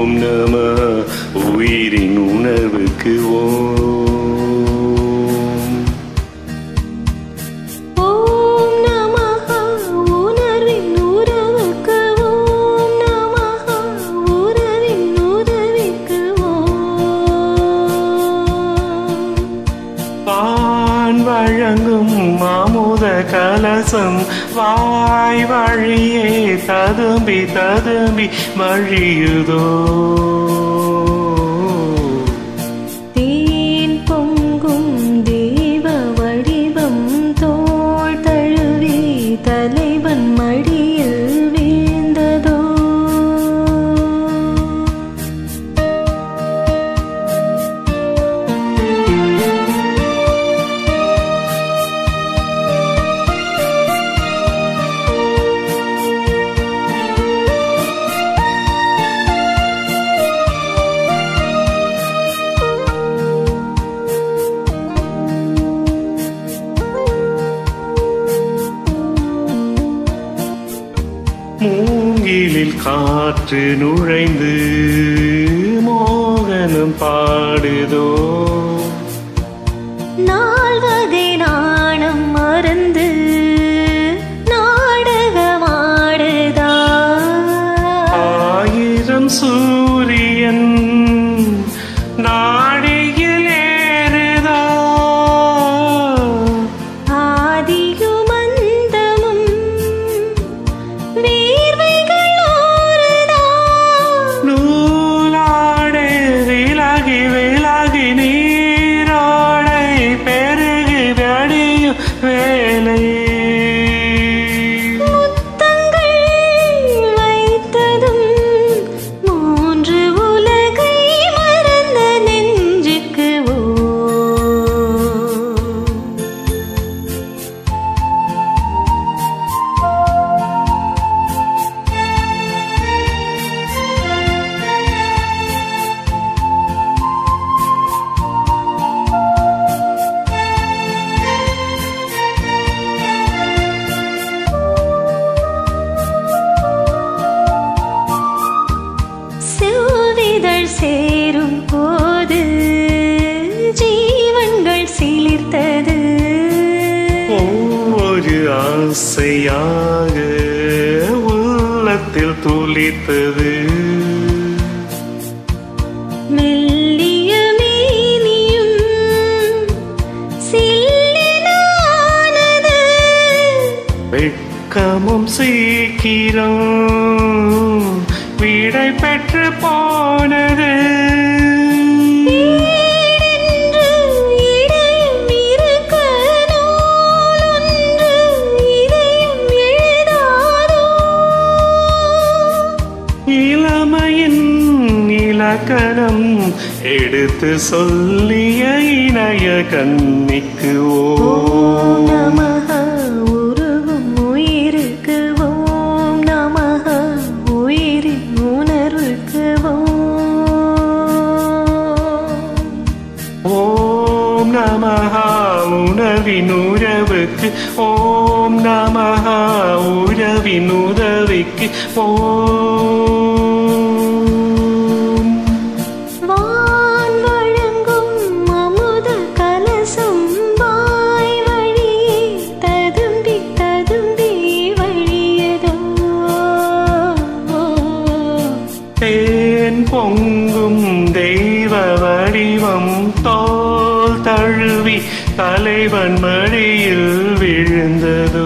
ஓம் நம உயிரின் உணர்வுக்கு ஓம் ஓம் நமஹ உணர்வின் உறவுக்கு ஓம் நமஹ உறவின் உதவிக்கு ஓம் பான் வழங்கும் மாமுத கலசம் வாய் வழியே ததும்பி ததும்பி வழியுதோ தேன் பொங்கும் தேவ வடிவம் தோள் தழுவி தலைவன் மடியில் வீழ்ந்ததோ மூங்கிலில் காற்று நுழைந்து மோகனம் பாடுதோ நால்வகை நாணம் மறந்து நாடகமாடுதா ஆயிரம் சூரியன் நாடியில் ஏறுதோ ஆதியும் அந்தமும் வேர்வைகள் ஓருதா நூலாடை விலகி விலகி நீரோடை பெருகி வெடியும் வேலை முத்தங்கள் வைத்ததும் மூன்று உலகை மறந்த நெஞ்சுக்கு ஓ செவ்விதழ் சேரும் போது ஜீவன்கள் சிலிர்த்தது ஒவ்வொரு ஆசையாக உள்ளத்தில் துளித்தது மெல்லிய மேனியும் சில்லெனானது. வெட்கமும் சீக்கிரம் விடை பெற்று போனது ஈடென்று இடையும் இருக்க நூலொன்று இதயம் எழுதாதோ? இளமையின் இலக்கணம் எடுத்து சொல்லிய இணைய கண்ணிக்கு ஓம் ஓ நமஹ உருகும் உயிருக்கு ஓம் நமஹ உயிரின் உணர்வுக்கு ஓம் ஓம் நமஹா உணவின் உறவுக்கு ஓம் நமஹா உறவின் உதவிக்கு ஓம் வான் வழங்கும் அமுத கலசம் வாய் வழியே ததும்பி ததும்பி வழியதோ தேன் பொங்கும் தெய்வ வடிவம் தோல் தழுவி தலைவன் மடியில் விழுந்ததோ